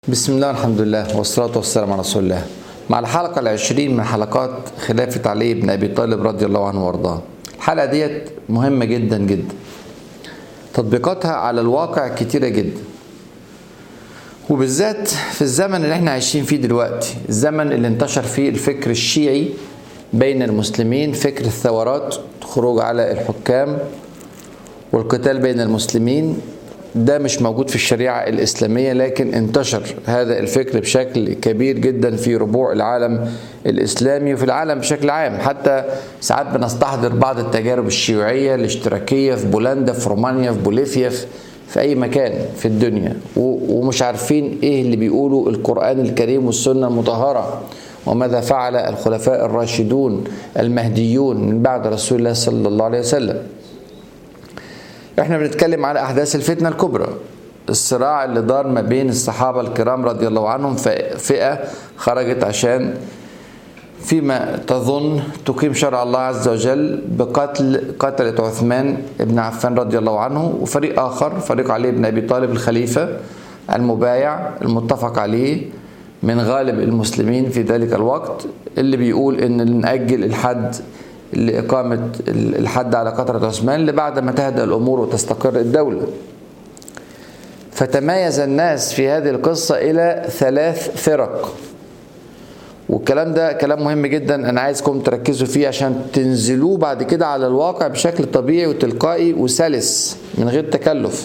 بسم الله الحمد لله والصلاة والسلام على رسول الله مع الحلقة العشرين من حلقات خلافة علي بن أبي طالب رضي الله عنه وارضاه الحلقة ديت مهمة جدا جدا تطبيقاتها على الواقع كتيرة جدا وبالذات في الزمن اللي احنا عايشين فيه دلوقتي الزمن اللي انتشر فيه الفكر الشيعي بين المسلمين فكر الثورات خروج على الحكام والقتال بين المسلمين ده مش موجود في الشريعة الإسلامية لكن انتشر هذا الفكر بشكل كبير جدا في ربوع العالم الإسلامي وفي العالم بشكل عام حتى ساعات بنستحضر بعض التجارب الشيوعية الاشتراكية في بولندا في رومانيا في بوليفيا في, في أي مكان في الدنيا ومش عارفين إيه اللي بيقولوا القرآن الكريم والسنة المطهرة وماذا فعل الخلفاء الراشدون المهديون من بعد رسول الله صلى الله عليه وسلم احنا بنتكلم على احداث الفتنه الكبرى الصراع اللي دار ما بين الصحابه الكرام رضي الله عنهم فئه خرجت عشان فيما تظن تقيم شرع الله عز وجل بقتل قتلة عثمان بن عفان رضي الله عنه وفريق آخر فريق علي بن أبي طالب الخليفة المبايع المتفق عليه من غالب المسلمين في ذلك الوقت اللي بيقول ان نأجل الحد لإقامة الحد على قطرة عثمان لبعد ما تهدأ الأمور وتستقر الدولة فتميز الناس في هذه القصة إلى ثلاث فرق والكلام ده كلام مهم جدا أنا عايزكم تركزوا فيه عشان تنزلوه بعد كده على الواقع بشكل طبيعي وتلقائي وسلس من غير تكلف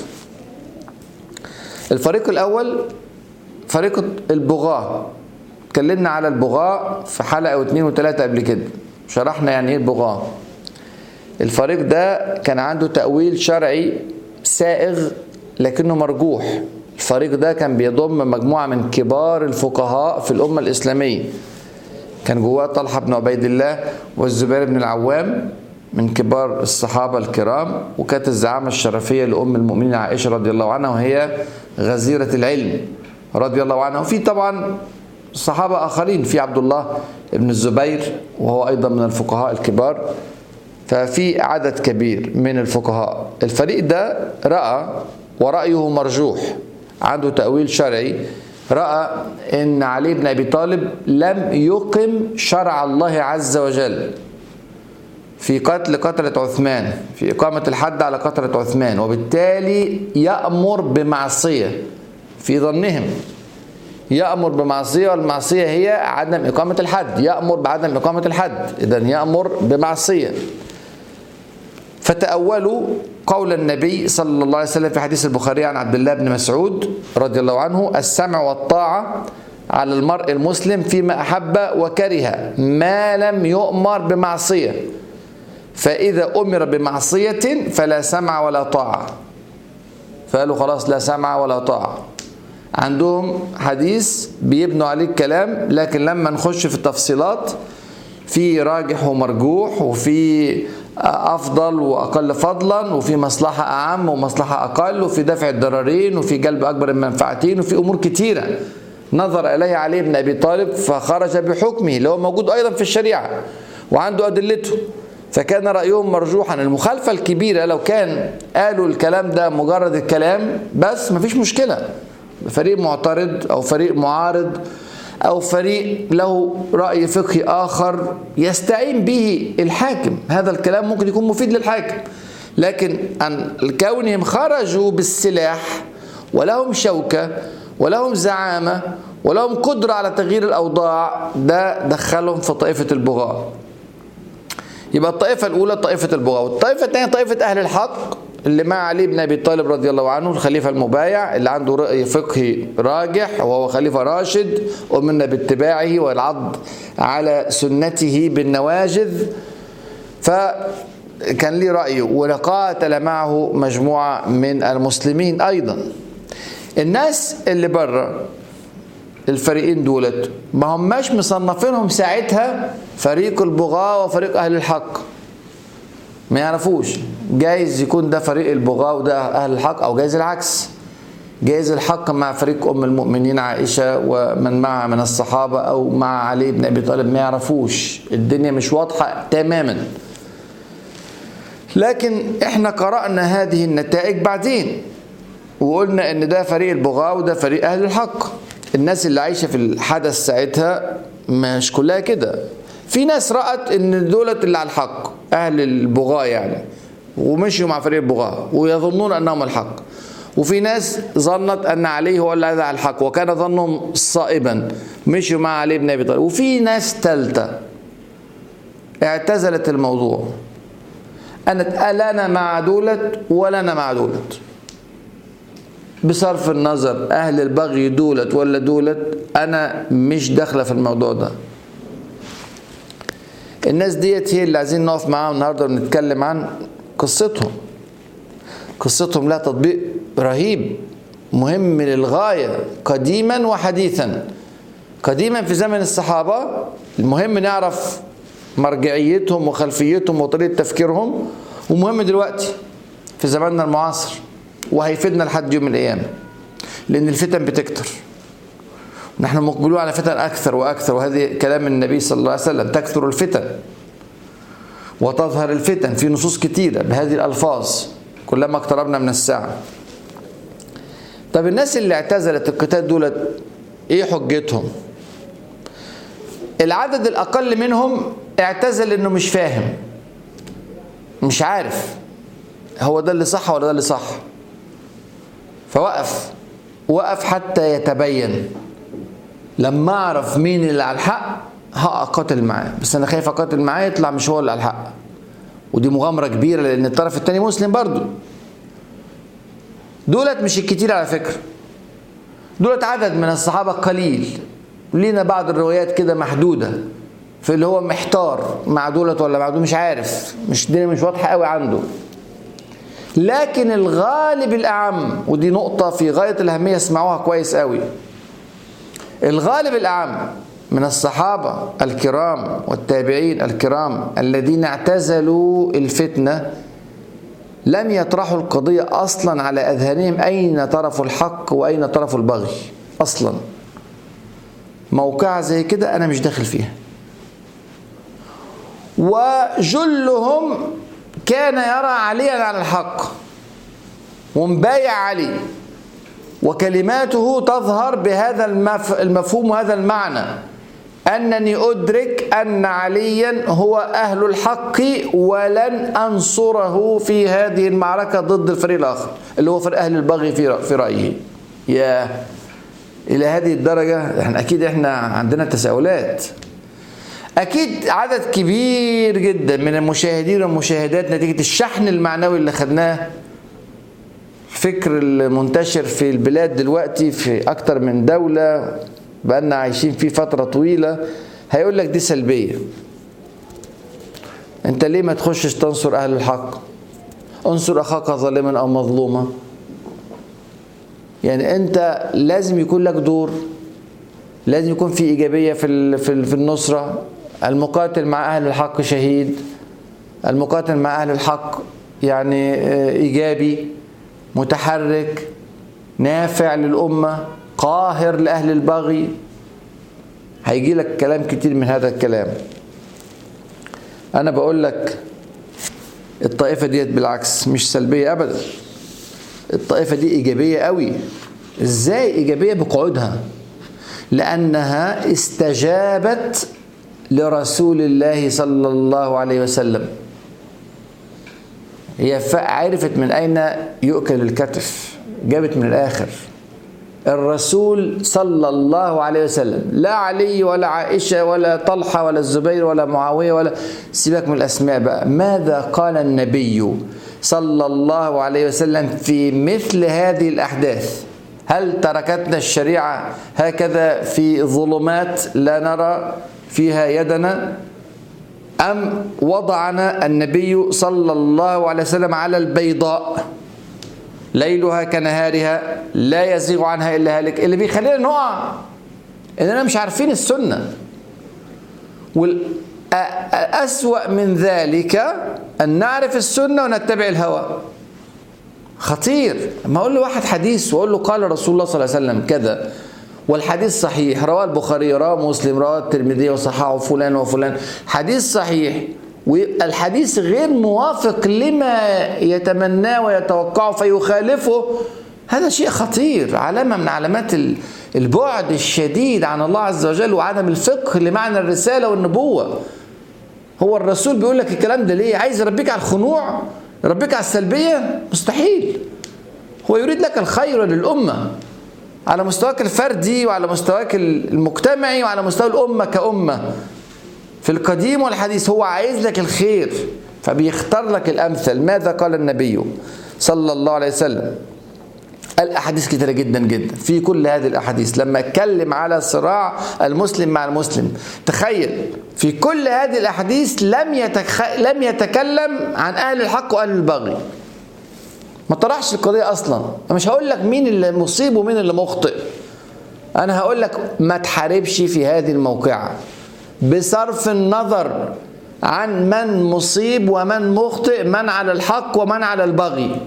الفريق الأول فريق البغاة اتكلمنا على البغاة في حلقة واثنين وثلاثة قبل كده شرحنا يعني ايه البغاة الفريق ده كان عنده تأويل شرعي سائغ لكنه مرجوح الفريق ده كان بيضم مجموعة من كبار الفقهاء في الأمة الإسلامية كان جواه طلحة بن عبيد الله والزبير بن العوام من كبار الصحابة الكرام وكانت الزعامة الشرفية لأم المؤمنين عائشة رضي الله عنها وهي غزيرة العلم رضي الله عنها وفي طبعا صحابة آخرين في عبد الله ابن الزبير وهو أيضا من الفقهاء الكبار ففي عدد كبير من الفقهاء الفريق ده رأى ورأيه مرجوح عنده تأويل شرعي رأى أن علي بن أبي طالب لم يقم شرع الله عز وجل في قتل قتلة عثمان في إقامة الحد على قتلة عثمان وبالتالي يأمر بمعصية في ظنهم يأمر بمعصية والمعصية هي عدم إقامة الحد يأمر بعدم إقامة الحد إذا يأمر بمعصية فتأولوا قول النبي صلى الله عليه وسلم في حديث البخاري عن عبد الله بن مسعود رضي الله عنه السمع والطاعة على المرء المسلم فيما أحب وكره ما لم يؤمر بمعصية فإذا أمر بمعصية فلا سمع ولا طاعة فقالوا خلاص لا سمع ولا طاعة عندهم حديث بيبنوا عليه الكلام لكن لما نخش في التفصيلات في راجح ومرجوح وفي افضل واقل فضلا وفي مصلحه اعم ومصلحه اقل وفي دفع الضررين وفي جلب اكبر المنفعتين وفي امور كتيره نظر اليه علي بن ابي طالب فخرج بحكمه اللي هو موجود ايضا في الشريعه وعنده ادلته فكان رايهم مرجوحا المخالفه الكبيره لو كان قالوا الكلام ده مجرد الكلام بس مفيش مشكله فريق معترض او فريق معارض او فريق له راي فقهي اخر يستعين به الحاكم هذا الكلام ممكن يكون مفيد للحاكم لكن ان كونهم خرجوا بالسلاح ولهم شوكه ولهم زعامه ولهم قدره على تغيير الاوضاع ده دخلهم في طائفه البغاء يبقى الطائفه الاولى طائفه البغاء والطائفه الثانيه طائفه اهل الحق اللي مع علي بن ابي طالب رضي الله عنه الخليفه المبايع اللي عنده راي فقهي راجح وهو خليفه راشد ومنا باتباعه والعض على سنته بالنواجذ فكان ليه رايه وقاتل معه مجموعه من المسلمين ايضا الناس اللي بره الفريقين دولت ما هماش مصنفينهم ساعتها فريق البغاة وفريق اهل الحق ما يعرفوش جايز يكون ده فريق البغاة وده أهل الحق أو جايز العكس جايز الحق مع فريق أم المؤمنين عائشة ومن معها من الصحابة أو مع علي بن أبي طالب ما يعرفوش الدنيا مش واضحة تماما لكن احنا قرأنا هذه النتائج بعدين وقلنا ان ده فريق البغاة وده فريق أهل الحق الناس اللي عايشة في الحدث ساعتها مش كلها كده في ناس رأت ان دولت اللي على الحق اهل البغاة يعني ومشيوا مع فريق البغاة ويظنون انهم الحق وفي ناس ظنت ان علي هو الذي على الحق وكان ظنهم صائبا مشوا مع علي بن ابي طالب وفي ناس ثالثه اعتزلت الموضوع قالت لا انا مع دولت ولا انا مع دولت بصرف النظر اهل البغي دولت ولا دولت انا مش داخله في الموضوع ده الناس ديت هي اللي عايزين نقف معاهم النهارده ونتكلم عن قصتهم قصتهم لها تطبيق رهيب مهم للغايه قديما وحديثا قديما في زمن الصحابه المهم نعرف مرجعيتهم وخلفيتهم وطريقه تفكيرهم ومهم دلوقتي في زماننا المعاصر وهيفيدنا لحد يوم القيامه لان الفتن بتكتر نحن مقبلون على فتن اكثر واكثر وهذه كلام النبي صلى الله عليه وسلم تكثر الفتن وتظهر الفتن في نصوص كثيره بهذه الالفاظ كلما اقتربنا من الساعه طب الناس اللي اعتزلت القتال دولت ايه حجتهم العدد الاقل منهم اعتزل انه مش فاهم مش عارف هو ده اللي صح ولا ده اللي صح فوقف وقف حتى يتبين لما اعرف مين اللي على الحق هقاتل معاه بس انا خايف اقاتل معاه يطلع مش هو اللي على الحق ودي مغامره كبيره لان الطرف الثاني مسلم برضه دولت مش الكتير على فكره دولت عدد من الصحابه قليل لينا بعض الروايات كده محدوده في اللي هو محتار مع دولت ولا مع دول مش عارف مش الدنيا مش واضحه قوي عنده لكن الغالب الاعم ودي نقطه في غايه الاهميه اسمعوها كويس قوي الغالب الاعم من الصحابه الكرام والتابعين الكرام الذين اعتزلوا الفتنه لم يطرحوا القضيه اصلا على اذهانهم اين طرف الحق واين طرف البغي اصلا موقعة زي كده انا مش داخل فيها وجلهم كان يرى عليا على الحق ومبايع علي وكلماته تظهر بهذا المفهوم وهذا المعنى أنني أدرك أن عليا هو أهل الحق ولن أنصره في هذه المعركة ضد الفريق الآخر اللي هو فريق أهل البغي في رأيه يا إلى هذه الدرجة احنا أكيد احنا عندنا تساؤلات أكيد عدد كبير جدا من المشاهدين والمشاهدات نتيجة الشحن المعنوي اللي خدناه الفكر المنتشر في البلاد دلوقتي في أكتر من دولة بقالنا عايشين فيه فترة طويلة هيقول لك دي سلبية أنت ليه ما تخشش تنصر أهل الحق انصر أخاك ظالما أو مظلوما يعني أنت لازم يكون لك دور لازم يكون في إيجابية في في النصرة المقاتل مع أهل الحق شهيد المقاتل مع أهل الحق يعني إيجابي متحرك نافع للأمة قاهر لأهل البغي هيجي لك كلام كتير من هذا الكلام أنا بقول لك الطائفة ديت بالعكس مش سلبية أبدا الطائفة دي إيجابية قوي إزاي إيجابية بقعودها لأنها استجابت لرسول الله صلى الله عليه وسلم هي عرفت من أين يؤكل الكتف جابت من الآخر الرسول صلى الله عليه وسلم لا علي ولا عائشة ولا طلحة ولا الزبير ولا معاوية ولا سيبك من الأسماء بقى ماذا قال النبي صلى الله عليه وسلم في مثل هذه الأحداث هل تركتنا الشريعة هكذا في ظلمات لا نرى فيها يدنا أم وضعنا النبي صلى الله عليه وسلم على البيضاء ليلها كنهارها لا يزيغ عنها إلا هالك اللي بيخلينا نقع إننا مش عارفين السنة والأسوأ من ذلك أن نعرف السنة ونتبع الهوى خطير ما أقول له واحد حديث وأقول له قال رسول الله صلى الله عليه وسلم كذا والحديث صحيح رواه البخاري رواه مسلم رواه الترمذي وصححه فلان وفلان حديث صحيح والحديث غير موافق لما يتمناه ويتوقعه فيخالفه هذا شيء خطير علامة من علامات البعد الشديد عن الله عز وجل وعدم الفقه لمعنى الرسالة والنبوة هو الرسول بيقول لك الكلام ده ليه عايز يربيك على الخنوع يربيك على السلبية مستحيل هو يريد لك الخير للأمة على مستواك الفردي وعلى مستواك المجتمعي وعلى مستوى الأمة كأمة في القديم والحديث هو عايز لك الخير فبيختار لك الأمثل ماذا قال النبي صلى الله عليه وسلم الأحاديث كتيرة جدا جدا في كل هذه الأحاديث لما اتكلم على صراع المسلم مع المسلم تخيل في كل هذه الأحاديث لم يتخ... لم يتكلم عن أهل الحق وأهل البغي ما طرحش القضية أصلا أنا مش هقول لك مين اللي مصيب ومين اللي مخطئ أنا هقول لك ما تحاربش في هذه الموقعة بصرف النظر عن من مصيب ومن مخطئ من على الحق ومن على البغي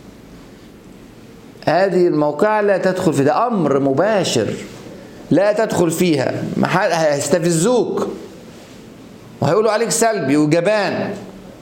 هذه الموقعة لا تدخل في ده أمر مباشر لا تدخل فيها هيستفزوك وهيقولوا عليك سلبي وجبان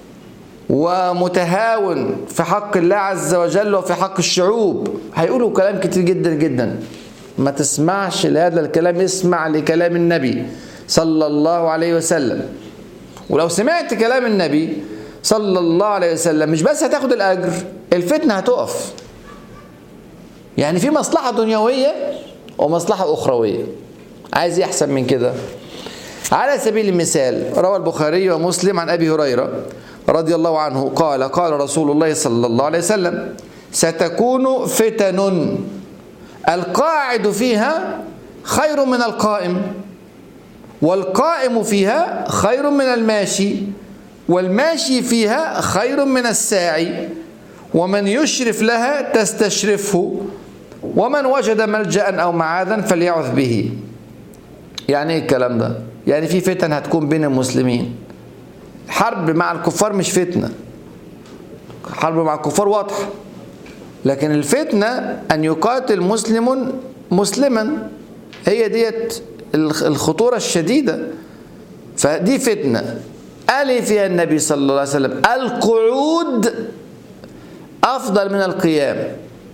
ومتهاون في حق الله عز وجل وفي حق الشعوب هيقولوا كلام كتير جدا جدا ما تسمعش لهذا الكلام اسمع لكلام النبي صلى الله عليه وسلم ولو سمعت كلام النبي صلى الله عليه وسلم مش بس هتاخد الأجر الفتنة هتقف يعني في مصلحة دنيوية ومصلحة أخروية عايز يحسن من كده على سبيل المثال روى البخاري ومسلم عن أبي هريرة رضي الله عنه قال قال رسول الله صلى الله عليه وسلم ستكون فتن القاعد فيها خير من القائم والقائم فيها خير من الماشي والماشي فيها خير من الساعي ومن يشرف لها تستشرفه ومن وجد ملجأ أو معاذا فليعذ به يعني ايه الكلام ده يعني في فتن هتكون بين المسلمين حرب مع الكفار مش فتنة حرب مع الكفار واضحة لكن الفتنة أن يقاتل مسلم مسلما هي ديت الخطورة الشديدة فدي فتنة قال فيها النبي صلى الله عليه وسلم القعود أفضل من القيام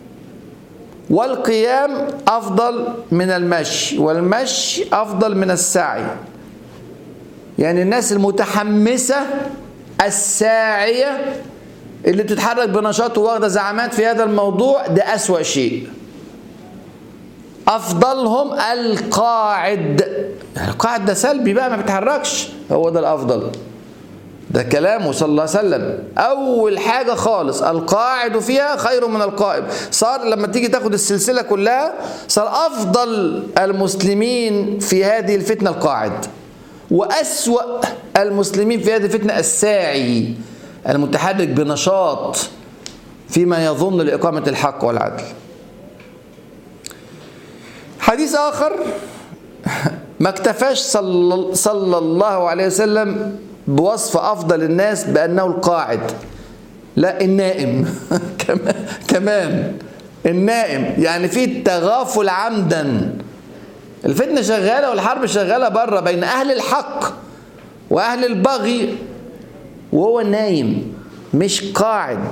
والقيام أفضل من المشي والمشي أفضل من السعي يعني الناس المتحمسة الساعية اللي بتتحرك بنشاط واخده زعامات في هذا الموضوع ده أسوأ شيء أفضلهم القاعد يعني القاعد ده سلبي بقى ما بيتحركش هو ده الأفضل ده كلامه صلى الله عليه وسلم أول حاجة خالص القاعد فيها خير من القائم صار لما تيجي تاخد السلسلة كلها صار أفضل المسلمين في هذه الفتنة القاعد وأسوأ المسلمين في هذه الفتنة الساعي المتحرك بنشاط فيما يظن لإقامة الحق والعدل حديث آخر ما اكتفاش صلى, صلى الله عليه وسلم بوصف أفضل الناس بأنه القاعد لا النائم كمان النائم يعني في التغافل عمدا الفتنة شغالة والحرب شغالة بره بين أهل الحق وأهل البغي وهو نايم مش قاعد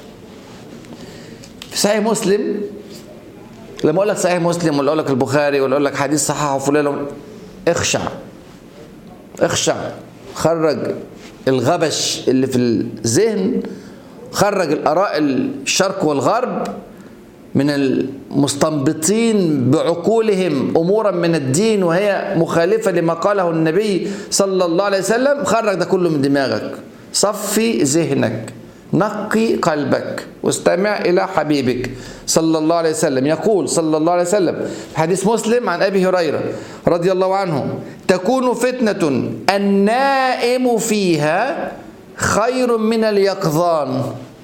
في صحيح مسلم لما اقول لك صحيح مسلم ولا اقول لك البخاري ولا اقول لك حديث صححه فلان اخشع اخشع خرج الغبش اللي في الذهن خرج الاراء الشرق والغرب من المستنبطين بعقولهم امورا من الدين وهي مخالفه لما قاله النبي صلى الله عليه وسلم خرج ده كله من دماغك صفي ذهنك نقي قلبك واستمع إلى حبيبك صلى الله عليه وسلم يقول صلى الله عليه وسلم حديث مسلم عن أبي هريرة رضي الله عنه تكون فتنة النائم فيها خير من اليقظان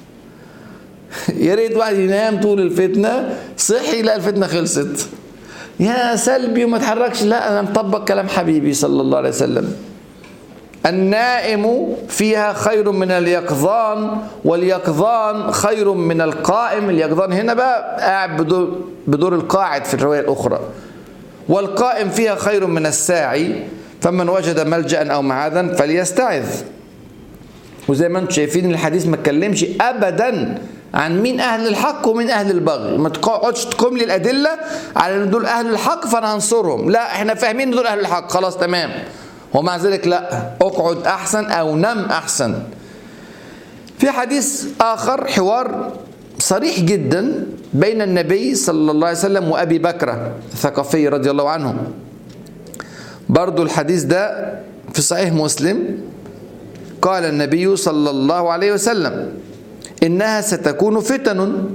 يا ريت واحد ينام طول الفتنة صحي لا الفتنة خلصت يا سلبي وما تحركش لا أنا مطبق كلام حبيبي صلى الله عليه وسلم النائم فيها خير من اليقظان واليقظان خير من القائم اليقظان هنا بقى قاعد بدور, بدور القاعد في الرواية الأخرى والقائم فيها خير من الساعي فمن وجد ملجأ أو معاذا فليستعذ وزي ما انتم شايفين الحديث ما اتكلمش أبدا عن مين اهل الحق ومين اهل البغي ما تقعدش تقوم لي الادله على ان دول اهل الحق فانا هنصرهم لا احنا فاهمين ان دول اهل الحق خلاص تمام ومع ذلك لا اقعد احسن او نم احسن في حديث اخر حوار صريح جدا بين النبي صلى الله عليه وسلم وابي بكر الثقفي رضي الله عنه برضو الحديث ده في صحيح مسلم قال النبي صلى الله عليه وسلم إنها ستكون فتن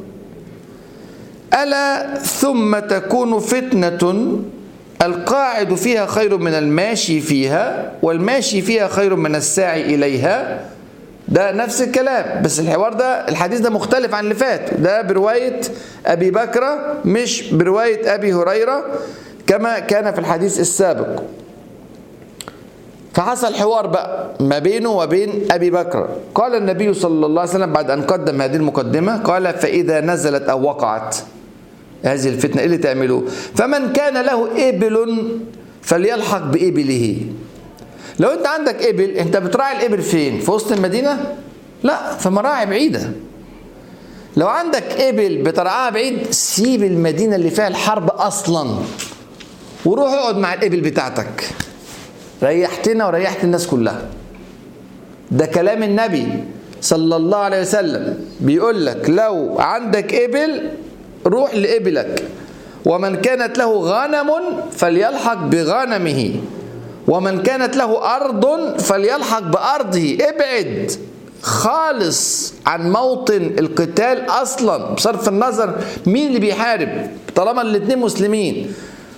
ألا ثم تكون فتنة القاعد فيها خير من الماشي فيها والماشي فيها خير من الساعي إليها ده نفس الكلام بس الحوار ده الحديث ده مختلف عن اللي فات ده برواية أبي بكر مش برواية أبي هريرة كما كان في الحديث السابق فحصل حوار بقى ما بينه وبين أبي بكر قال النبي صلى الله عليه وسلم بعد أن قدم هذه المقدمة قال فإذا نزلت أو وقعت هذه الفتنة إيه اللي تعملوه فمن كان له إبل فليلحق بإبله لو أنت عندك إبل أنت بتراعي الإبل فين في وسط المدينة لا في مراعي بعيدة لو عندك إبل بترعاها بعيد سيب المدينة اللي فيها الحرب أصلا وروح اقعد مع الإبل بتاعتك ريحتنا وريحت الناس كلها ده كلام النبي صلى الله عليه وسلم بيقول لك لو عندك إبل روح لإبلك ومن كانت له غنم فليلحق بغنمه ومن كانت له أرض فليلحق بأرضه ابعد خالص عن موطن القتال أصلا بصرف النظر مين اللي بيحارب طالما الاتنين مسلمين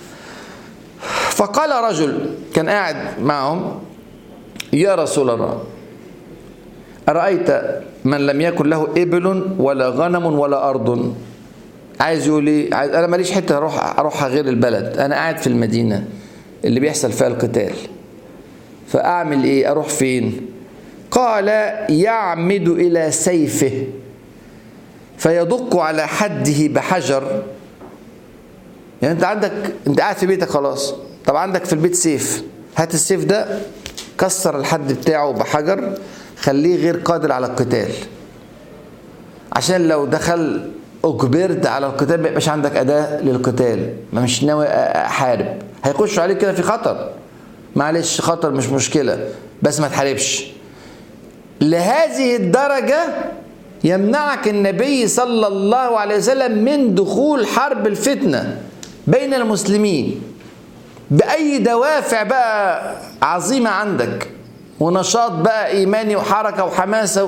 فقال رجل كان قاعد معهم يا رسول الله أرأيت من لم يكن له إبل ولا غنم ولا أرض عايز يقول ايه عايز انا ماليش حته اروح اروحها غير البلد انا قاعد في المدينه اللي بيحصل فيها القتال فاعمل ايه اروح فين قال يعمد الى سيفه فيدق على حده بحجر يعني انت عندك انت قاعد في بيتك خلاص طب عندك في البيت سيف هات السيف ده كسر الحد بتاعه بحجر خليه غير قادر على القتال عشان لو دخل اجبرت على القتال ما يبقاش عندك اداه للقتال ما مش ناوي احارب هيخش عليك كده في خطر معلش خطر مش مشكله بس ما تحاربش لهذه الدرجه يمنعك النبي صلى الله عليه وسلم من دخول حرب الفتنه بين المسلمين باي دوافع بقى عظيمه عندك ونشاط بقى ايماني وحركه وحماسه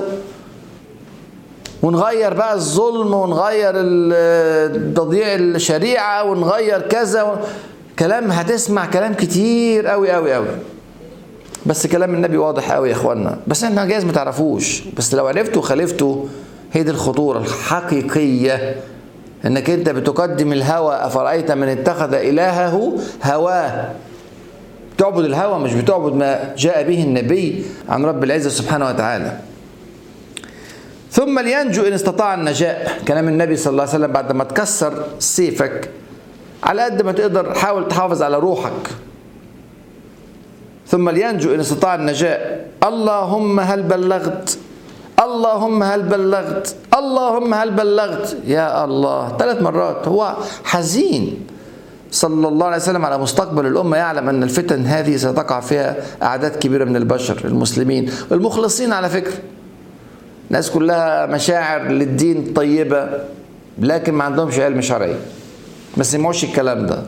ونغير بقى الظلم ونغير تضييع الشريعة ونغير كذا كلام هتسمع كلام كتير قوي قوي قوي بس كلام النبي واضح قوي يا اخوانا بس احنا جايز ما تعرفوش بس لو عرفته وخالفته هي دي الخطورة الحقيقية انك انت بتقدم الهوى افرأيت من اتخذ الهه هواه تعبد الهوى مش بتعبد ما جاء به النبي عن رب العزة سبحانه وتعالى ثم لينجو إن استطاع النجاة كلام النبي صلى الله عليه وسلم بعد ما تكسر سيفك على قد ما تقدر حاول تحافظ على روحك ثم لينجو إن استطاع النجاة اللهم هل بلغت اللهم هل بلغت اللهم هل بلغت يا الله ثلاث مرات هو حزين صلى الله عليه وسلم على مستقبل الأمة يعلم أن الفتن هذه ستقع فيها أعداد كبيرة من البشر المسلمين المخلصين على فكرة ناس كلها مشاعر للدين طيبة لكن ما عندهمش علم شرعي ما سمعوش الكلام ده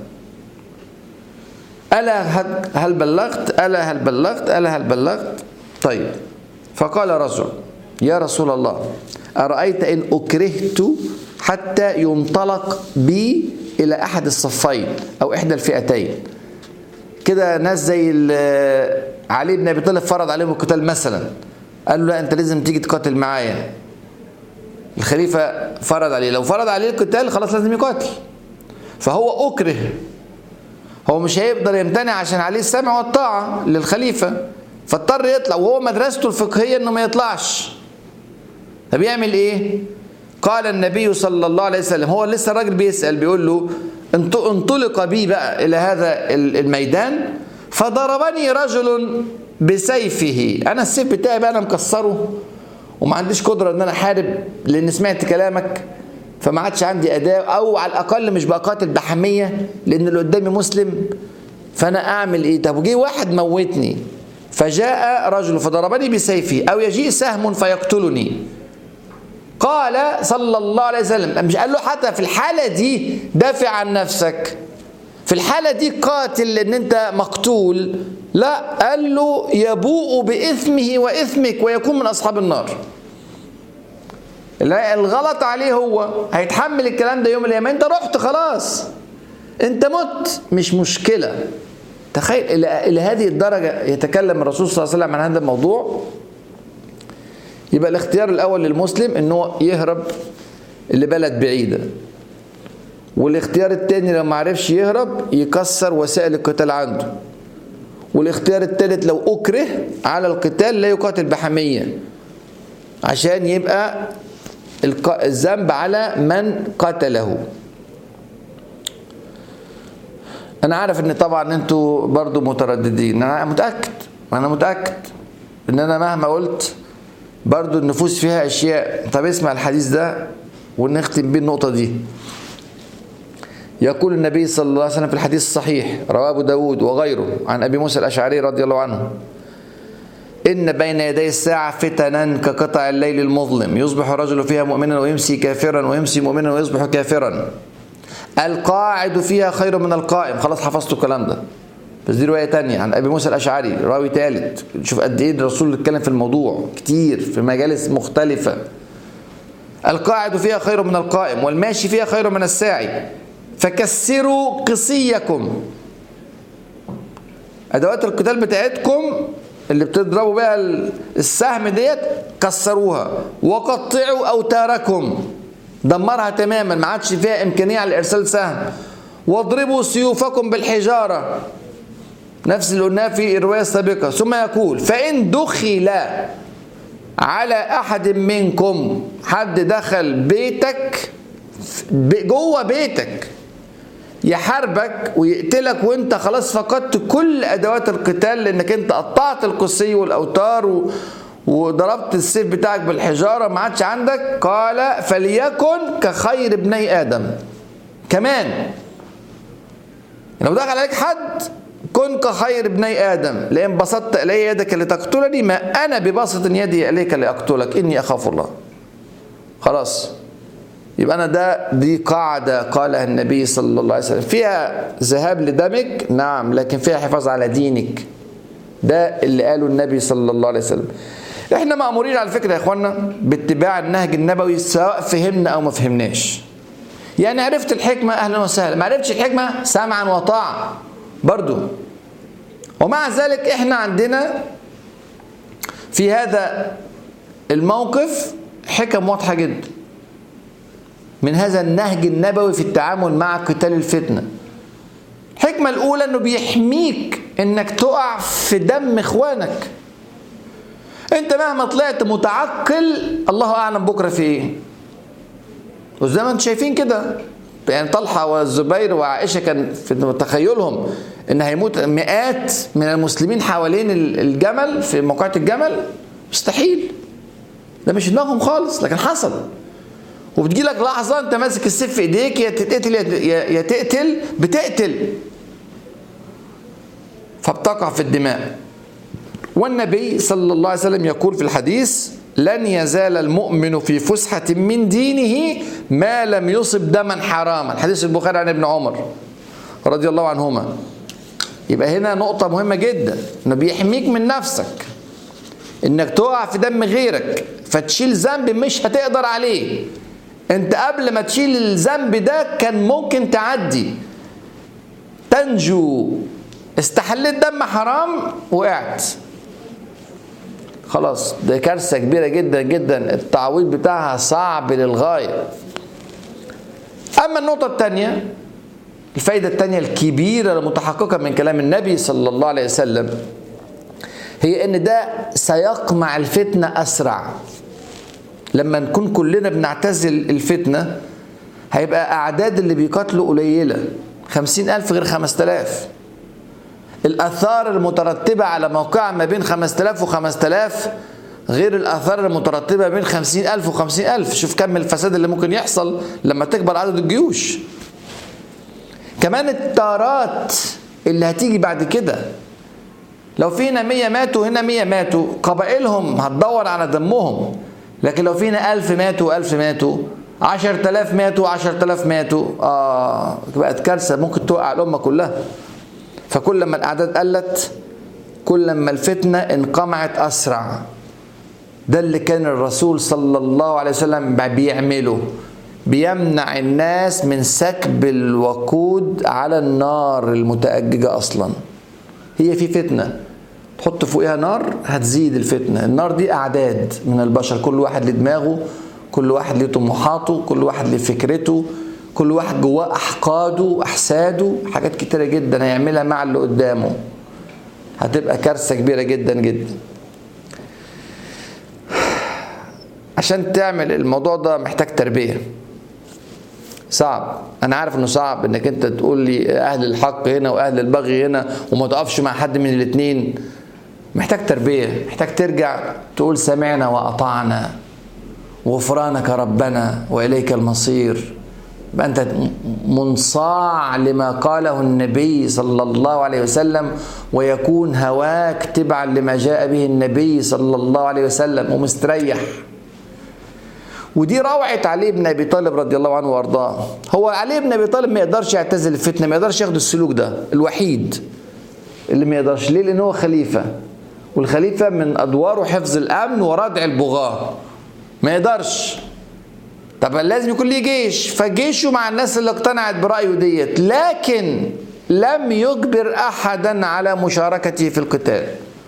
ألا هل بلغت ألا هل بلغت ألا هل بلغت طيب فقال رجل يا رسول الله أرأيت إن أكرهت حتى ينطلق بي إلى أحد الصفين أو إحدى الفئتين كده ناس زي علي بن أبي طالب فرض عليهم القتال مثلا قال له لا انت لازم تيجي تقاتل معايا الخليفة فرض عليه لو فرض عليه القتال خلاص لازم يقاتل فهو أكره هو مش هيقدر يمتنع عشان عليه السمع والطاعة للخليفة فاضطر يطلع وهو مدرسته الفقهية انه ما يطلعش طب يعمل ايه قال النبي صلى الله عليه وسلم هو لسه الراجل بيسأل بيقول له انطلق بي بقى إلى هذا الميدان فضربني رجل بسيفه انا السيف بتاعي بقى انا مكسره وما عنديش قدره ان انا احارب لان سمعت كلامك فما عادش عندي اداه او على الاقل مش بقاتل بحميه لان اللي قدامي مسلم فانا اعمل ايه طب وجي واحد موتني فجاء رجل فضربني بسيفه او يجيء سهم فيقتلني قال صلى الله عليه وسلم مش قال له حتى في الحاله دي دافع عن نفسك في الحاله دي قاتل لان انت مقتول لا قال له يبوء باثمه واثمك ويكون من اصحاب النار الغلط عليه هو هيتحمل الكلام ده يوم القيامه انت رحت خلاص انت مت مش مشكله تخيل الى الى هذه الدرجه يتكلم الرسول صلى الله عليه وسلم عن هذا الموضوع يبقى الاختيار الاول للمسلم ان هو يهرب لبلد بعيده والاختيار الثاني لو ما عرفش يهرب يكسر وسائل القتال عنده والاختيار الثالث لو اكره على القتال لا يقاتل بحميه عشان يبقى الذنب على من قتله انا عارف ان طبعا انتوا برضو مترددين انا متاكد انا متاكد ان انا مهما قلت برضو النفوس فيها اشياء طب اسمع الحديث ده ونختم بيه النقطه دي يقول النبي صلى الله عليه وسلم في الحديث الصحيح رواه ابو داود وغيره عن ابي موسى الاشعري رضي الله عنه إن بين يدي الساعة فتنا كقطع الليل المظلم يصبح الرجل فيها مؤمنا ويمسي كافرا ويمسي مؤمنا ويصبح كافرا القاعد فيها خير من القائم خلاص حفظتوا الكلام ده بس دي رواية تانية عن أبي موسى الأشعري راوي ثالث شوف قد إيه الرسول اتكلم في الموضوع كتير في مجالس مختلفة القاعد فيها خير من القائم والماشي فيها خير من الساعي فكسروا قصيكم أدوات القتال بتاعتكم اللي بتضربوا بيها السهم ديت كسروها وقطعوا اوتاركم دمرها تماما ما عادش فيها امكانيه على ارسال سهم واضربوا سيوفكم بالحجاره نفس اللي قلناه في الروايه السابقه ثم يقول فان دخل على احد منكم حد دخل بيتك جوه بيتك يحاربك ويقتلك وانت خلاص فقدت كل ادوات القتال لانك انت قطعت القصي والاوتار و... وضربت السيف بتاعك بالحجاره ما عادش عندك قال فليكن كخير ابني ادم كمان لو دخل عليك حد كن كخير ابني ادم لان بسطت الي يدك لتقتلني ما انا ببسط يدي اليك لاقتلك اني اخاف الله خلاص يبقى انا ده دي قاعده قالها النبي صلى الله عليه وسلم فيها ذهاب لدمك نعم لكن فيها حفاظ على دينك ده اللي قاله النبي صلى الله عليه وسلم احنا مامورين على فكره يا اخوانا باتباع النهج النبوي سواء فهمنا او ما فهمناش يعني عرفت الحكمه اهلا وسهلا ما عرفتش الحكمه سمعا وطاعه برضو ومع ذلك احنا عندنا في هذا الموقف حكم واضحه جدا من هذا النهج النبوي في التعامل مع قتال الفتنه الحكمه الاولى انه بيحميك انك تقع في دم اخوانك انت مهما طلعت متعقل الله اعلم بكره في ايه وزي ما انتم شايفين كده يعني طلحه والزبير وعائشه كان في تخيلهم ان هيموت مئات من المسلمين حوالين الجمل في موقعة الجمل مستحيل ده مش دماغهم خالص لكن حصل وبتجي لك لحظه انت ماسك السيف في ايديك يا تتقتل يا تقتل بتقتل فبتقع في الدماء والنبي صلى الله عليه وسلم يقول في الحديث لن يزال المؤمن في فسحة من دينه ما لم يصب دما حراما حديث البخاري عن ابن عمر رضي الله عنهما يبقى هنا نقطة مهمة جدا انه بيحميك من نفسك انك تقع في دم غيرك فتشيل ذنب مش هتقدر عليه انت قبل ما تشيل الذنب ده كان ممكن تعدي تنجو استحليت دم حرام وقعت خلاص ده كارثة كبيرة جدا جدا التعويض بتاعها صعب للغاية أما النقطة الثانية الفايدة الثانية الكبيرة المتحققة من كلام النبي صلى الله عليه وسلم هي ان ده سيقمع الفتنة أسرع لما نكون كلنا بنعتزل الفتنة هيبقى أعداد اللي بيقاتلوا قليلة خمسين ألف غير خمسة آلاف الآثار المترتبة على موقع ما بين خمسة آلاف وخمسة آلاف غير الآثار المترتبة من خمسين ألف وخمسين ألف شوف كم الفساد اللي ممكن يحصل لما تكبر عدد الجيوش كمان التارات اللي هتيجي بعد كده لو في هنا 100 ماتوا هنا 100 ماتوا قبائلهم هتدور على دمهم لكن لو فينا 1000 ماتوا 1000 ماتوا 10000 ماتوا 10000 ماتوا اه بقت كارثه ممكن توقع الامه كلها فكل ما الاعداد قلت كل ما الفتنه انقمعت اسرع ده اللي كان الرسول صلى الله عليه وسلم بيعمله بيمنع الناس من سكب الوقود على النار المتأججة أصلا هي في فتنة تحط فوقها نار هتزيد الفتنة النار دي أعداد من البشر كل واحد له دماغه كل واحد له طموحاته كل واحد له فكرته كل واحد جواه أحقاده أحساده حاجات كتيرة جدا هيعملها مع اللي قدامه هتبقى كارثة كبيرة جدا جدا عشان تعمل الموضوع ده محتاج تربيه صعب انا عارف انه صعب انك انت تقول لي اهل الحق هنا واهل البغي هنا وما تقفش مع حد من الاثنين محتاج تربيه محتاج ترجع تقول سمعنا واطعنا غفرانك ربنا واليك المصير يبقى انت منصاع لما قاله النبي صلى الله عليه وسلم ويكون هواك تبعا لما جاء به النبي صلى الله عليه وسلم ومستريح ودي روعة علي بن ابي طالب رضي الله عنه وارضاه هو علي بن ابي طالب ما يقدرش يعتزل الفتنه ما يقدرش ياخد السلوك ده الوحيد اللي ما يقدرش ليه لان هو خليفه والخليفه من ادواره حفظ الامن وردع البغاه ما يقدرش طب لازم يكون ليه جيش فجيشه مع الناس اللي اقتنعت برايه ديت لكن لم يجبر احدا على مشاركته في القتال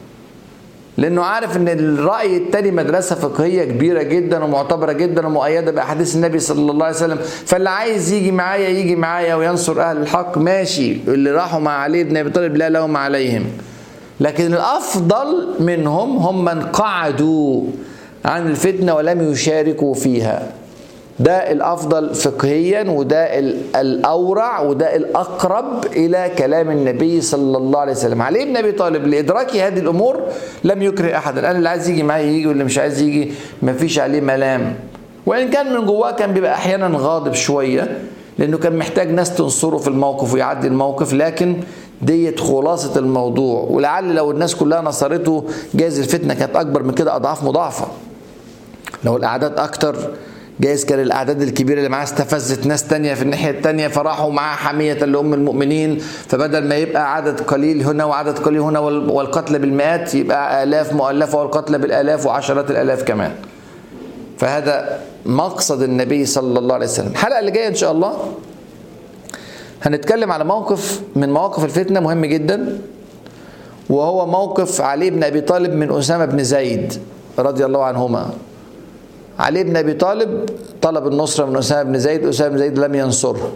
لانه عارف ان الراي التاني مدرسه فقهيه كبيره جدا ومعتبره جدا ومؤيده باحاديث النبي صلى الله عليه وسلم فاللي عايز يجي معايا يجي معايا وينصر اهل الحق ماشي اللي راحوا مع علي بن ابي طالب لا لهم عليهم لكن الافضل منهم هم من قعدوا عن الفتنه ولم يشاركوا فيها ده الافضل فقهيا وده الاورع وده الاقرب الى كلام النبي صلى الله عليه وسلم علي بن ابي طالب لادراكي هذه الامور لم يكره احدا قال اللي عايز يجي معايا يجي واللي مش عايز يجي ما فيش عليه ملام وان كان من جواه كان بيبقى احيانا غاضب شويه لانه كان محتاج ناس تنصره في الموقف ويعدي الموقف لكن ديت خلاصة الموضوع ولعل لو الناس كلها نصرته جايز الفتنة كانت أكبر من كده أضعاف مضاعفة لو الأعداد أكتر جايز كان الاعداد الكبيره اللي معاه استفزت ناس تانية في الناحيه التانية فراحوا معاه حميه لام المؤمنين فبدل ما يبقى عدد قليل هنا وعدد قليل هنا والقتل بالمئات يبقى الاف مؤلفه والقتل بالالاف وعشرات الالاف كمان فهذا مقصد النبي صلى الله عليه وسلم الحلقه اللي جايه ان شاء الله هنتكلم على موقف من مواقف الفتنه مهم جدا وهو موقف علي بن ابي طالب من اسامه بن زيد رضي الله عنهما علي بن ابي طالب طلب النصره من اسامه بن زيد اسامه بن زيد لم ينصره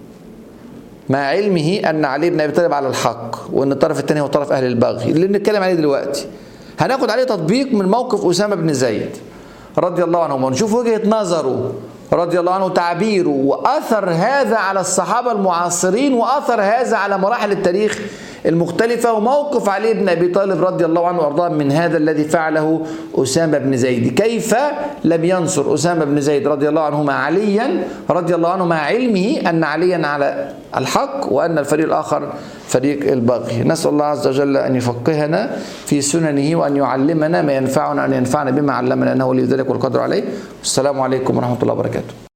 مع علمه ان علي بن ابي طالب على الحق وان الطرف الثاني هو طرف اهل البغي اللي بنتكلم عليه دلوقتي هناخد عليه تطبيق من موقف اسامه بن زيد رضي الله عنه ونشوف وجهه نظره رضي الله عنه تعبيره واثر هذا على الصحابه المعاصرين واثر هذا على مراحل التاريخ المختلفة وموقف علي بن أبي طالب رضي الله عنه وأرضاه من هذا الذي فعله أسامة بن زيد كيف لم ينصر أسامة بن زيد رضي الله عنهما عليا رضي الله عنه مع علمه أن عليا على الحق وأن الفريق الآخر فريق البغي نسأل الله عز وجل أن يفقهنا في سننه وأن يعلمنا ما ينفعنا أن ينفعنا بما علمنا أنه ولي ذلك والقدر عليه والسلام عليكم ورحمة الله وبركاته